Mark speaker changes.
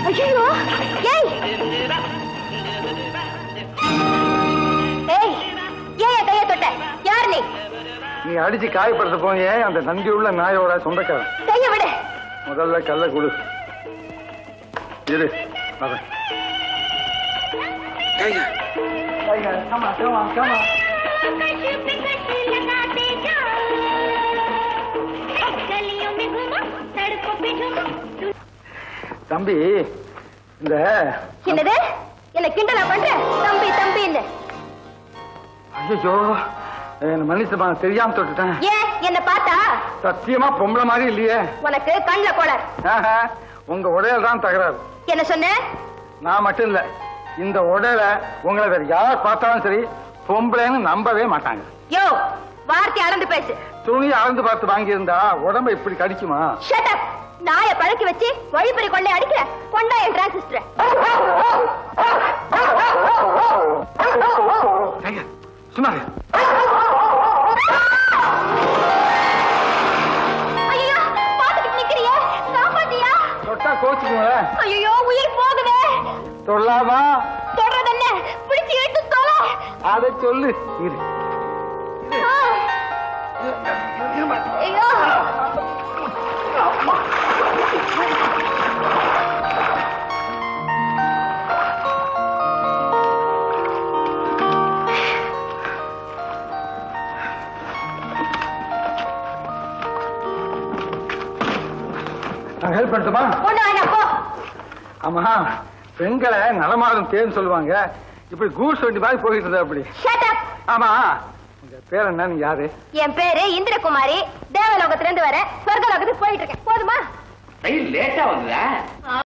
Speaker 1: ஐயோ ஏய் ஏய் ஏன் என் கையை தொட்ட யார் நீ
Speaker 2: நீ அடிச்சு காயப்படுத்த போனியே அந்த நந்தி உள்ள நாயோட சொந்தக்காரன்
Speaker 1: கையை விடு
Speaker 2: முதல்ல கல்ல குடு இரு வரேன் Come on, come on, come on. தம்பி இந்த
Speaker 1: என்னது என்ன கிண்டலா பண்ற தம்பி தம்பின்னு
Speaker 2: ஐயோ மன்னிச்சுமா தெரியாம தொட்டுட்டேன்
Speaker 1: ஏன் என்ன பார்த்தா
Speaker 2: சத்தியமா பொம்பளை மாதிரி இல்லையே
Speaker 1: உனக்கு கண்ணுல கோளாறு
Speaker 2: ஆஹா, உங்க உடையல் தான் தகராறு
Speaker 1: என்ன சொன்ன
Speaker 2: நான் மட்டும் இல்ல இந்த உடையில உங்களை வேற யார் பார்த்தாலும் சரி பொம்பளைன்னு நம்பவே மாட்டாங்க
Speaker 1: யோ வார்த்தை அளந்து பேசு
Speaker 2: துணி அளந்து பார்த்து வாங்கியிருந்தா உடம்ப இப்படி கடிக்குமா
Speaker 1: ஷட் அப் நாய பழக்கி வச்சு வழிப்பறி கொண்டே அடிக்கிற கொண்டா என் டிரான்சிஸ்டர்
Speaker 2: ஏங்க, சும்மா இரு.
Speaker 1: ஐயோ பாத்துக்கிட்டு நிக்கிறியே காப்பாத்தியா
Speaker 2: தொட்டா கோச்சுக்குங்களேன்
Speaker 1: ஐயோ உயிர் போகுதே
Speaker 2: சொல்லாமா
Speaker 1: தொடறது என்ன பிடிச்சு இழுத்து தோல
Speaker 2: அதை சொல்லு இரு
Speaker 1: ஐயோ
Speaker 2: நான் ஹெல்ப் பண்ணட்டுமா
Speaker 1: ஒண்ணு வேண்டாம் போ
Speaker 2: ஆமா பெண்களை நடமாடும் தேன்னு சொல்லுவாங்க இப்படி கூஸ் வண்டி மாதிரி போயிட்டு இருந்தா அப்படி
Speaker 1: ஷட் அப்
Speaker 2: ஆமா உங்க பேர் என்ன நீ யாரு
Speaker 1: என் பேரு இந்திரகுமாரி தேவலோகத்துல இருந்து வர சொர்க்கலோகத்துக்கு போயிட்டு இருக்கேன் போதுமா
Speaker 3: ரயில் லேட்டா வந்ததா